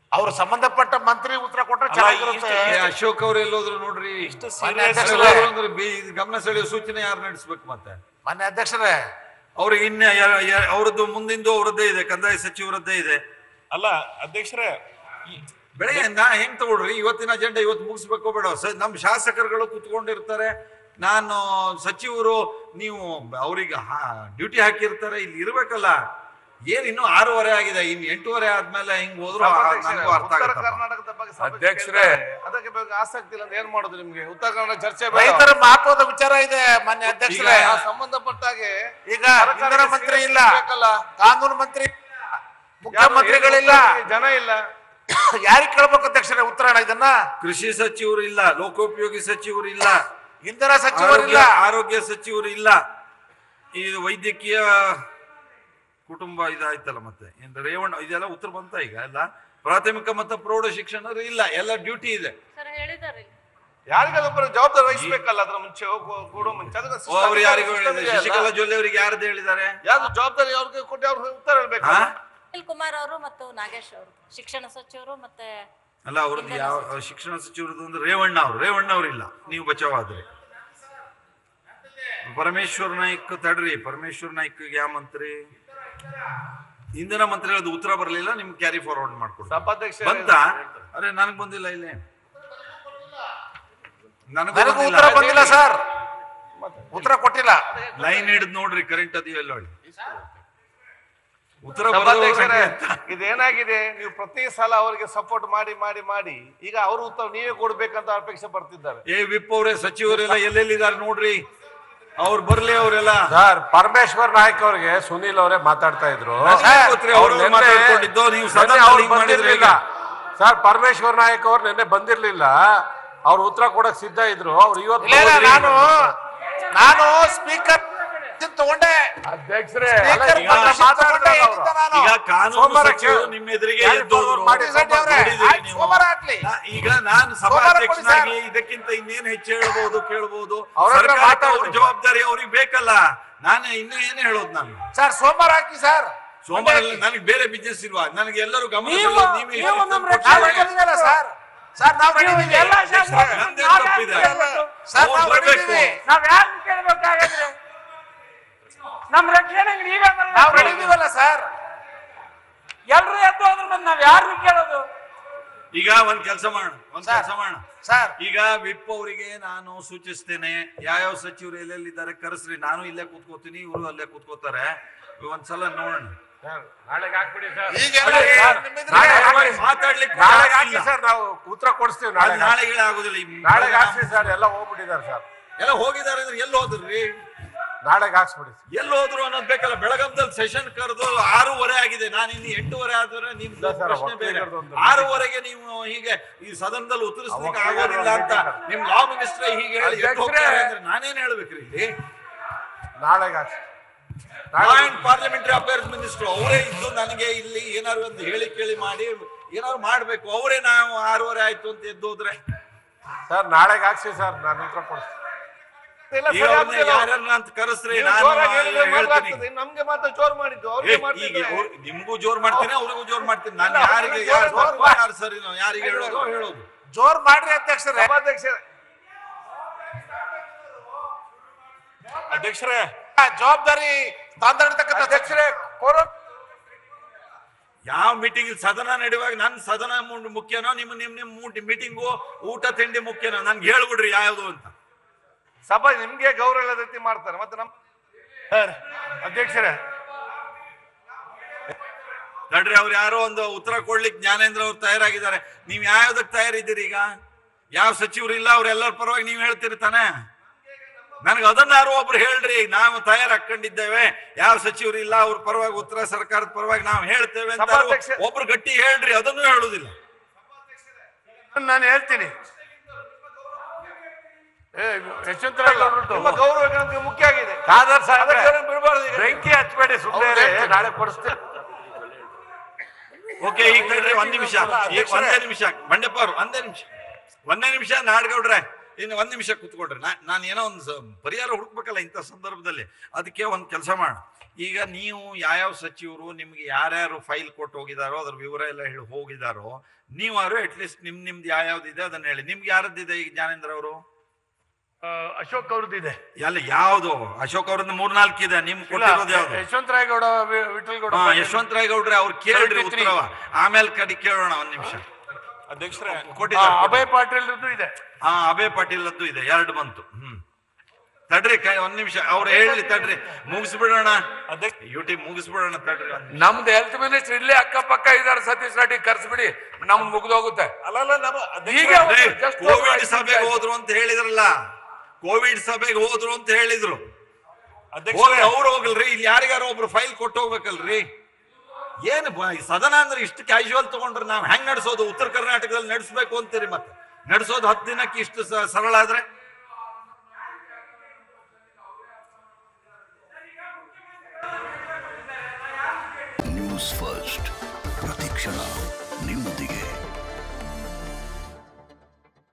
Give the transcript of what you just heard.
ಅವ್ರು ಸಂಬಂಧಪಟ್ಟ ಮಂತ್ರಿ ಉತ್ತರ ಕೊಟ್ರೆ ಅಲ್ಲ, ಚೆನ್ನಾಗಿರುತ್ತೆ ಏ, ಅಶೋಕ್ ಅವ್ರು ಎಲ್ಲೋದ್ರು ನೋಡ್ರಿ ಇಷ್ಟು ಮಾನ್ಯ serious ಅಧ್ಯಕ್ಷರೇ. ಎಲ್ಲೋದ್ರು ಅಂದ್ರೆ ಬಿ- ಇದು ಗಮನ ಸೆಳೆಯೋ ಸೂಚನೆ ಯಾರು ನಡೆಸ್ಬೇಕು ಮತ್ತೆ ಮಾನ್ಯ ಅಧ್ಯಕ್ಷರೇ ಅವ್ರಿಗೆ ಇನ್ನ ಯ- ಯ- ಅವ್ರದ್ದು ಮುಂದಿಂದು ಅವ್ರದ್ದೇ ಇದೆ ಕಂದಾಯ ಸಚಿವರದ್ದೇ ಇದೆ ಅಲ್ಲ ಅಧ್ಯಕ್ಷರೇ ಈ- ಬೆಳಗ್ಗೆ ನಾ ಹೆಂಗ್ ತಗೊಳ್ರಿ ಇವತ್ತಿನ ಅಜೆಂಡಾ ಇವತ್ತು ಮುಗಿಸ್ಬೇಕೋ ಬೇಡ ಸ- ನಮ್ಮ ಶಾಸಕರುಗಳು ಕುತ್ಕೊಂಡಿರ್ತಾರೆ ನಾನು ಸಚಿವರು ನೀವು ಅವ್ರಿಗೆ ಡ್ಯೂಟಿ ಹಾಕಿರ್ತಾರೆ ಇಲ್ಲಿ ಇರ್ಬೇಕಲ್ಲ ಏನ್ ಇನ್ನು ಆರೂವರೆ ಆಗಿದೆ ಇನ್ನು ಎಂಟೂವರೆ ಆದ್ಮೇಲೆ ಹಿಂಗ್ ಹೋದ್ರು ಆ- ನನಗೂ ಅರ್ಥ ಉತ್ತರ ಆಗತ್ತಪ್ಪ. ಕರ್ನಾಟಕದ ಬಗ್ಗೆ ಸಭೆ ಅಧ್ಯಕ್ಷರೇ. ಕೇಳ್ತಾರೆ. ಅದಕ್ಕೆ ಬಗ್ಗೆ ಆಸಕ್ತಿ ಇಲ್ಲ ಅಂದ್ರೆ ಏನ್ ಮಾಡೋದು ನಿಮ್ಗೆ ಉತ್ತರ ಕನ್ನಡ ಚರ್ಚೆ ಬೇಡ. ರೈತರ ಮಹತ್ವದ ವಿಚಾರ ಇದೆ ಮಾನ್ಯ ಅಧ್ಯಕ್ಷರೇ ಆ ಸಂಬಂಧಪಟ್ಟ ಹಾಗೆ ಈಗ ಸರ್ಕಾರಕ್ಕೆ ಇಂಧನ ಮಂತ್ರಿ ಇಲ್ಲ ಬೇಕಲ್ಲ. ಕಾನೂನು ಮಂತ್ರಿ ಮುಖ್ಯಮಂತ್ರಿಗಳಿಲ್ಲ ಜನ ಇಲ್ಲ ಯಾರಿಗೆ ಕೇಳ್ಬೇಕು ಅಧ್ಯಕ್ಷರೇ ಉತ್ತರ ಇದನ್ನ ಕೃಷಿ ಸಚಿವರು ಇಲ್ಲ ಲೋಕೋಪಯೋಗಿ ಸಚಿವರು ಇಲ್ಲ ಇಂಧನ ಸಚಿವರಿಲ್ಲ ಆರೋಗ್ಯ ಆರೋಗ್ಯ ಸಚಿವರು ಇಲ್ಲ ಇದು ವೈದ್ಯಕೀಯ ಕುಟುಂಬ ಇದಾಯ್ತಲ್ಲ ಮತ್ತೆ ಏನ್ ರೇವಣ್ಣ ಇದೆಲ್ಲ ಉತ್ತರ ಬಂತ ಈಗ ಎಲ್ಲ ಪ್ರಾಥಮಿಕ ಮತ್ತು ಪ್ರೌಢ ಶಿಕ್ಷಣರು ಇಲ್ಲ ಎಲ್ಲ ಡ್ಯೂಟಿ ಇದೆ ಸರ್ ಹೇಳಿದ್ದಾರೆ ಯಾರಿಗಾದ್ರೂ ಜವಾಬ್ದಾರಿ ವಹಿಸ್ಬೇಕಲ್ಲ ಅದ್ರ ಮುಂಚೆ ಹೋಗೋ- ಕೊಡೋ ಮುಂಚೆ ಅದನ್ನ ಓ, ಅವ್ರು ಯಾರಿಗೂ system ಹೇಳಿದ್ದಾರೆ ಇದೆಯಲ್ಲ. ಶಶಿಕಲಾ ಜೊಲ್ಲೆ ಅವರಿಗೆ ಯಾರ್ದು ಹೇಳಿದ್ದಾರೆ ಯಾವ್ದು ಜವಾಬ್ದಾರಿ ಅವ್ರಿಗೆ ಕೊಟ್ಟು ಅವ್ರಿಗೆ ಉತ್ತರ ಹೇಳ್ಬೇಕು ಹಾ ಅನಿಲ್ ಕುಮಾರ್ ಅವರು ಮತ್ತು ನಾಗೇಶ್ ಅವರು ಶಿಕ್ಷಣ ಸಚಿವರು ಮತ್ತೆ ಅಲ್ಲ ಅವ್ರದ್ದು ಯಾವ ಶಿಕ್ಷಣ ಸಚಿವರದ್ದು ಅಂದ್ರೆ ರೇವಣ್ಣ ಅವರು ರೇವಣ್ಣ ಅವರಿಲ್ಲ ನೀವು ಬಚಾವಾದ್ರಿ ಪರಮೇಶ್ವರ್ ನಾಯ್ಕ್ ತಡ್ರಿ ಪರಮೇಶ್ವರ್ ನಾಯ್ಕ್ ಯಾವ ಮಂತ್ರಿ ಇಂಧನ ಮಂತ್ರಿಗಳದ್ದು ಉತ್ತರ ಬರಲಿಲ್ಲ ನಿಮ್ಗೆ ಕ್ಯಾರಿ ಫಾರ್ವರ್ಡ್ ಮಾಡ್ಕೊಡ್ತಾರೆ ಸಭಾಧ್ಯಕ್ಷ ಬಂತ ಅರೆ ನನಗ್ ಬಂದಿಲ್ಲ ಇಲ್ಲಿ ನನಗೂ ನನಗೂ ಬಂದಿಲ್ಲ ಉತ್ತರ ಬಂದಿಲ್ಲ ಸರ್ ಉತ್ತರ ಕೊಟ್ಟಿಲ್ಲ ಲೈನ್ ಹಿಡಿದು ನೋಡ್ರಿ ಕರೆಂಟ್ ಅದೆಯೋ ಎಲ್ಲ ಹೇಳಿ ಉತ್ತರ ಸಭಾಧ್ಯಕ್ಷರೇ ಬರೋದು ಇದೇನಾಗಿದೆ ನೀವು ಪ್ರತಿ ಸಲ ಅವರಿಗೆ ಸಪೋರ್ಟ್ ಮಾಡಿ ಮಾಡಿ ಮಾಡಿ ಈಗ ಅವ್ರ ಉತ್ತರ ನೀವೇ ಕೊಡ್ಬೇಕಂತ ಅಪೇಕ್ಷೆ ಪಡ್ತಿದ್ದಾರೆ ಏ ವಿಪ್ ಅವರೇ ಸಚಿವರೆಲ್ಲ ಎಲ್ಲೆಲ್ಲಿದ್ದಾರೆ ನೋಡ್ರಿ ಅವ್ರು ಬರ್ಲಿ ಅವರೆಲ್ಲ ಸರ್ ಪರಮೇಶ್ವರ್ ನಾಯ್ಕ್ ಅವ್ರಿಗೆ ಸುನೀಲ್ ಅವರೇ ಮಾತಾಡ್ತಾ ಇದ್ರು ನನಗೇನ್ ಗೊತ್ತ್ರಿ, ಅವ್ರು ಅವ್ರು ನೆನ್ನೆ- ಮಾತಾಡ್ಕೊಂಡಿದ್ದು, ನೀವು ನೆನ್ನೆ ಸದನದಲ್ಲಿ ಅವ್ರು ಹಿಂಗ್ ಮಾಡಿದ್ರೆ ಬಂದಿರ್ಲಿಲ್ಲ ಹೇಗೆ? ಸರ್ ಪರಮೇಶ್ವರ್ ನಾಯಕ್ ಅವ್ರು ನಿನ್ನೆ ಬಂದಿರ್ಲಿಲ್ಲ ಅವ್ರು ಉತ್ತರ ಕೊಡಕ್ ಸಿದ್ಧ ಇದ್ರು ಅವ್ರು ಇವತ್ತು ಇಲ್ಲ ಇಲ್ಲ, ಬಂದಿದ್ರು. ನಾನು ನಾನು ಸ್ಪೀಕರ್ ತಗೊಂಡೆ ಅಧ್ಯಕ್ಷರೇ ಸ್ಪೀಕರ್ ಅಲ್ಲ, ಈಗ ಪರ್ಮಿಷನ್ ಮಾತಾಡ್ತಾ ತಗೊಂಡೆ ಇದ್ದಾರೆ ಹೇಳಿದ್ದೆ ಅವ್ರು. ನಾನು. ಈಗ ಕಾನೂನು ಸೋಮವಾರ ಸಚಿವರು ಕೇಳಿ. ನಿಮ್ಮ ಎದುರಿಗೆ ಯಾರಿಗೆ ಎದ್ದೋದ್ರು forward ಮಾಡಿ ರೆಡ್ಡಿ ಅವ್ರೆ, ನೋಡಿದ್ದೀರಿ ಆಯ್ತು, ನೀವು. ಸೋಮವಾರ ಹಾಕ್ಲಿ. ನಾ- ಈಗ ನಾನು ಸೋಮವಾರ ಕೊಡಿ ಸಭಾಧ್ಯಕ್ಷನಾಗಿ ಸರ್. ಇದಕ್ಕಿಂತ ಇನ್ನೇನು ಹೆಚ್ಚು ಹೇಳ್ಬೋದು ಕೇಳ್ಬೋದು ಅವ್ರ ಹತ್ರ ಸರ್ಕಾರಕ್ಕೆ ಮಾತಾಡ್ಬೇಕು. ಅವ್ರ ಜವಾಬ್ದಾರಿ ಅವ್ರಿಗೆ ಬೇಕಲ್ಲ ನಾನು ಇನ್ನೂ ಏನೇ ಹೇಳೋದು ನಾನು ಸರ್ ಸೋಮವಾರ ಹಾಕಿ ಸರ್ ಸೋಮವಾರ ನನಗೆ ಬೇರೆ ಬಿಸ್ನೆಸ್ ಇಲ್ವಾ ನನಗೆ ಎಲ್ಲರೂ ಗಮನ ನೀವು- ಸೆಳೆಯೋದು ನೀವೇ ನೀವು ಇಷ್ಟು ನಮ್ಮ ತಂದು ನಾವು ಕೊಟ್ರೆ ಹಿಡಿದಿದ್ದೀವಲ್ಲ ಸರ್ ಸರ್ ನಾವು ಹಿಡಿದೀವಿ ಎಲ್ಲ ಶಾಸಕರು ನಂದೇನ್ ನಾವ್ ತಪ್ಪಿದೆ? ಯಾಕ್ ಕೇಳ್ಬೇಕು? ಸರ್ ಅವ್ರು ನಾವು ಬರ್ಬೇಕು. ಹಿಡಿದೀವಿ ನಾವ್ ಯಾರು ಕೇಳ್ಬೇಕಾಗದ್ರೆ ನಮ್ ರಕ್ಷಣೆಗೆ ನೀವೇ ನಾವು ಬರ್ಬೇಕು. ಹಿಡಿದೀವಲ್ಲ ಸರ್ ಎಲ್ರು ಎದ್ದು ಹೋದ್ರು ಬಂದ್ ನಾವ್ ಯಾರನ್ನು ಕೇಳೋದು ಈಗ ಒಂದ್ ಕೆಲಸ ಮಾಡೋಣ ಒಂದ್ ಸರ್. ಕೆಲಸ ಮಾಡೋಣ ಸರ್ ಈಗ ವಿಪ್ ಅವರಿಗೆ ನಾನು ಸೂಚಿಸ್ತೇನೆ ಯಾವ್ಯಾವ ಸಚಿವರು ಎಲ್ಲೆಲ್ಲಿದ್ದಾರೆ ಕರೆಸ್ರಿ ನಾನು ಇಲ್ಲೇ ಕೂತ್ಕೋತೀನಿ ಇವರು ಅಲ್ಲೇ ಕೂತ್ಕೋತಾರೆ ಒಂದ್ಸಲ ನೋಡೋಣ ನಾಳೆಗೆ ಹಾಕ್ಬಿಡಿ ಸರ್ ಈಗೆಲ್ಲ ಅಲ್ಲ, ಸರ್, ನಿಮ್ಮಿದ್ರೆ- ನಾಳೆಗೆ ಹಾಕಿ. ಮಾತಾಡ್ಲಿಕ್ಕೆ ನಾಳೆಗೆ ಜಾಗ ಹಾಕಿ ಇಲ್ಲ. ಸರ್ ನಾವು ಉತ್ತರ ಕೊಡಿಸ್ತೀವಿ ಅದು ನಾಳೆ ನಾಳೆಗೆ ಆಗುದಿಲ್ಲ ಈ ನಾಳೆಗೆ ಹಾಕ್ಸಿ ಸರ್ ಎಲ್ಲ ಹೋಗ್ಬಿಟ್ಟಿದ್ದಾರೆ ಸರ್ ಎಲ್ಲ ಹೋಗಿದ್ದಾರೆ ಅಂದ್ರೆ ಎಲ್ಲಿ ಹೋದ್ರಿ ನಾಳೆಗೆ ಹಾಕ್ಸ್ಬಿಡಿ ಎಲ್ಲಿ ಹೋದ್ರು ಅನ್ನೋದು ಬೇಕಲ್ಲ ಬೆಳಗಾಂದಲ್ಲಿ ಸೆಷನ್ ಕರೆದು ಆರೂವರೆ ಆಗಿದೆ ನಾನು ಇಲ್ಲಿ ಎಂಟೂವರೆ ಆದ್ರೆ ನಿಮ್ ಇಲ್ಲ ಸರ್, ಪ್ರಶ್ನೆ ಬೇರೆ ಒಕ್ಕಲಿಗರದ್ದು ಒಂದು ಆರೂವರೆಗೆ ನೀವು ಹೀಗೆ ಈ ಸದನದಲ್ಲಿ ಉತ್ತರಿಸ್ಲಿಕ್ಕೆ ಒಕ್ಕಲಿಗರದ್ದು ಆಗೋದಿಲ್ಲ ಅಂತ ಒಂದು ನಿಮ್ ಲಾ ಮಿನಿಸ್ಟರ್ ಹೀಗೆ ಹೇಳಿ ಎದ್ದು ಅಧ್ಯಕ್ಷರೇ. ಹೋಗ್ತಾರೆ ಅಂದ್ರೆ ನಾನೇನ್ ಹೇಳ್ಬೇಕ್ರಿ ಇಲ್ಲಿ ನಾಳೆಗೆ ಹಾಕ್ಸಿ law and parliamentary affairs minister ಅವರೇ ಇದ್ದು ನನಗೆ ಇಲ್ಲಿ ಏನಾದ್ರು ಒಂದು ಹೇಳಿ ಕೇಳಿ ಮಾಡಿ ಏನಾದ್ರು ಮಾಡ್ಬೇಕು ಅವರೇ ನಾವು ಆರೂವರೆ ಆಯ್ತು ಅಂತ ಎದ್ದು ಹೋದ್ರೆ ಸರ್ ನಾಳೆಗೆ ಹಾಕ್ಸಿ ಸರ್ ನಾನು ಉತ್ತರ ಕೊಡಿಸ್ತೀನಿ ಇಲ್ಲ, ಈಗ ಸರಿ ಅವ್ರನ್ನ ಆಗುದಿಲ್ಲ. ಯಾರನ್ನ ಅಂತ ಕರೆಸ್ರಿ ನೀವು ನಾನು ಜೋರಾಗಿ ಹೇಳಿದ್ರೆ ಮಾತ್ರ ಹೇಳ್ತೀನಿ ಆಗ್ತದೆ. ನಮ್ಗೆ ಮಾತ್ರ ಜೋರ್ ಮಾಡಿದ್ದು ಏ, ಅವ್ರಿಗೆ ಈಗ ಮಾಡ್ತಿದ್ರೆ ಅವ್ರು- ನಿಮ್ಗೂ ಜೋರ್ ಮಾಡ್ತೀನಿ ಅವ್ರಿಗೂ ಜೋರ್ ಮಾಡ್ತೀನಿ ನಾನು ಇಲ್ಲ, ಯಾರಿಗೆ ಅವ್ರಿಗೆ ಯಾರು ಜೋರ್ ತಪ್ಪು, ಮಾಡಿ. ಯಾರು ಸರಿ ಯಾರಿಗೆ ಹೇಳೋದು ಹೇಳೋದು ಜೋರ್ ಮಾಡ್ರಿ ಅಧ್ಯಕ್ಷರೇ ಸಭಾಧ್ಯಕ್ಷ ಅಧ್ಯಕ್ಷರೇ ಜವಾಬ್ದಾರಿ ತಾಂದಳಿತಕ್ಕಂಥ ಅಧ್ಯಕ್ಷರೇ ಕೋರಂ ಯಾವ ಮೀಟಿಂಗ್ ಸದನ ನಡೆಯುವಾಗ ನನ್ ಸದನ ಮು- ಮುಖ್ಯನೋ ನಿಮ್ಮ ನಿಮ್ ನಿಮ್ ಮೀಟಿಂಗು ಊಟ ತಿಂಡಿ ಮುಖ್ಯನೋ ನನ್ಗೆ ಹೇಳ್ಬಿಡ್ರಿ ಯಾವ್ದು ಅಂತ ಸಭಾ ನಿಮ್ಗೆ ಗೌರವ ಇಲ್ಲದ ರೀತಿ ಮಾಡ್ತಾರೆ ಮತ್ತೆ ನಮ್ ಸರ್, ಅಧ್ಯಕ್ಷರೇ ನಡ್ರಿ ಅವ್ರು ಯಾರೋ ಒಂದು ಉತ್ತರ ಕೊಡ್ಲಿಕ್ಕೆ ಜ್ಞಾನೇಂದ್ರ ಅವ್ರು ತಯಾರಾಗಿದ್ದಾರೆ ನೀವ್ ಯಾವ್ದಕ್ ತಯಾರಿದ್ದೀರಿ ಈಗ ಯಾವ ಸಚಿವರು ಇಲ್ಲ ಅವ್ರೆಲ್ಲರ ಪರವಾಗಿ ನೀವ್ ಹೇಳ್ತೀರಿ ತಾನೆ ನನಗೆ ಅದನ್ನ ಯಾರೋ ಒಬ್ರು ಹೇಳ್ರಿ ನಾವು ತಯಾರು ಹಾಕೊಂಡಿದ್ದೇವೆ ಯಾವ ಸಚಿವರು ಇಲ್ಲ ಅವ್ರ ಪರವಾಗಿ ಉತ್ತರ ಸರ್ಕಾರದ ಪರವಾಗಿ ನಾವು ಹೇಳ್ತೇವೆ ಅಂತ ಯಾರೋ ಸಭಾಧ್ಯಕ್ಷ- ಒಬ್ರು ಗಟ್ಟಿ ಹೇಳ್ರಿ ಅದನ್ನು ಹೇಳುದಿಲ್ಲ ನಾನು ಹೇಳ್ತೀನಿ ನಿಮ್ಮ ಗೌರವ ನಮ್ಗೆ ಮುಖ್ಯ ಆಗಿದೆ ಖಾದರ್ ಸಾಹೇಬ್ರೆ, ಅದಕ್ಕೆ ಅವ್ರನ್ನ ಬಿಡ್ಬಾರ್ದು ಈಗ. ಬೆಂಕಿ ಹಚ್ಬೇಡಿ ಸುಮ್ಮನೆ ನಾಳೆ ಕೊಡಿಸ್ತೀನಿ ಓಕೆ ಈಗ ತಡ್ರಿ ಒಂದ್ ನಿಮಿಷ ಈಗ ಒಂದೇ ನಿಮಿಷ ಬಂಡೆಪ್ಪ ಅವ್ರು ಒಂದೇ ನಿಮಿಷ ಒಂದೇ ನಿಮಿಷ ನಾಡ್ಗೌಡ್ರೆ ಇನ್ನು ಒಂದ್ ನಿಮಿಷ ಕೂತ್ಕೊಡ್ರಿ ನಾ ನಾನು ಏನೋ ಒಂದು ಸ- ಪರಿಹಾರ ಹುಡುಕ್ಬೇಕಲ್ಲ ಇಂಥ ಸಂದರ್ಭದಲ್ಲಿ ಅದಕ್ಕೆ ಒಂದ್ ಕೆಲಸ ಮಾಡ ಈಗ ನೀವು ಯಾವ್ಯಾವ ಸಚಿವರು ನಿಮ್ಗೆ ಯಾರ್ಯಾರು ಫೈಲ್ ಕೊಟ್ಟು ಹೋಗಿದಾರೋ ಅದ್ರ ವಿವರ ಎಲ್ಲ ಹೇಳಿ ಹೋಗಿದಾರೋ ನೀವಾರು ಅಟ್ಲೀಸ್ಟ್ ನಿಮ್ ನಿಮ್ದು ಯಾವ್ಯಾವ್ದು ಇದೆ ಅದನ್ನ ಹೇಳಿ ನಿಮ್ಗೆ ಯಾರದ್ದಿದೆ ಈಗ ಜ್ಞಾನೇಂದ್ರ ಅವರು ಅಶೋಕ್ ಅವ್ರದ್ದಿದೆ ಎಲ್ಲ ಯಾವ್ದು ಅಶೋಕ್ ಅವ್ರದ್ದು ಮೂರ್ನಾಲ್ಕು ಇದೆ ನಿಮ್ ಕೊಟ್ಟಿರೋದು ಯಾವ್ದು ಯಶವಂತರಾಯಗೌಡ ವಿ- ವಿಠಲ್ ಗೌಡ ಹಾ ಯಶವಂತರಾಯ ಗೌಡ್ರೆ ಅವ್ರು ಕೇಳ್ರಿ 73. ಉತ್ತರವ ಆಮೇಲೆ ಕಡಿ ಕೇಳೋಣ ಒಂದ್ ನಿಮಿಷ ಅಧ್ಯಕ್ಷರೇ ಕೊಟ್ಟಿದ್ದಾರೆ ಅಭಯ್ ಪಾಟೀಲ್ರದ್ದು ಇದೆ ಹಾ ಅಭಯ ಪಾಟೀಲ್ ಅದ್ದು ಇದೆ ಎರಡು ಬಂತು ಹ್ಮ್ ತಡ್ರಿ ಕೈ ಒಂದ್ ನಿಮಿಷ ಅವ್ರು ಹೇಳಿ ತಡ್ರಿ ಮುಗಿಸ್ಬಿಡೋಣ ಅಧ್ಯಕ್ಷ ಯೂಟ್ಯೂಬ್ ಮುಗಿಸ್ಬಿಡೋಣ ತಡ್ರಿ ಒಂದ್ ನಿಮಿಷ. ನಮ್ದು ಹೆಲ್ತ್ ಮಿನಿಸ್ಟರ್ ಇಲ್ಲೇ ಅಕ್ಕಪಕ್ಕ ಇದಾರೆ ಸತೀಶ್ ರೆಡ್ಡಿ ಕರ್ಸ್ಬಿಡಿ ನಮ್ದು ಮುಗ್ದೋಗುತ್ತೆ ಅಲ್ಲ ಅಲ್ಲ ನಮ್ಮ ಈಗ ಅಧ್ಯಕ್ಷ ಏ, ಒಂದು just ಕೋವಿಡ್ over ಸಭೆಗೆ ಆಯ್ತು. ಹೋದ್ರು ಅಂತ ಹೇಳಿದ್ರಲ್ಲ ಕೋವಿಡ್ ಸಭೆಗೆ ಹೋದ್ರು ಅಂತ ಹೇಳಿದ್ರು ಹೋಗ್ಲಿ ಅಧ್ಯಕ್ಷರೇ ಅವ್ರು ಹೋಗಲ್ರಿ ಇಲ್ಲಿ ಯಾರಿಗಾರು ಒಬ್ರು ಫೈಲ್ ಕೊಟ್ಟು ಹೋಗ್ಬೇಕಲ್ರಿ ಏನು ಬ- ಈ ಸದನ ಅಂದ್ರೆ ಇಷ್ಟು ಕ್ಯಾಶುವಲ್ ತಗೊಂಡ್ರೆ ನಾವು ಹೆಂಗ್ ನಡೆಸೋದು ಉತ್ತರ ಕರ್ನಾಟಕದಲ್ಲಿ ನಡೆಸ್ಬೇಕು ಅಂತೀರಿ ಮತ್ತೆ ನಡೆಸೋದು ಹತ್ತು ದಿನಕ್ಕೆ ಇಷ್ಟು ಸ- ಸರಳ ಆದ್ರೆ ನ್ಯೂಸ್ ಫಸ್ಟ್ ಪ್ರತಿಕ್ಷಣ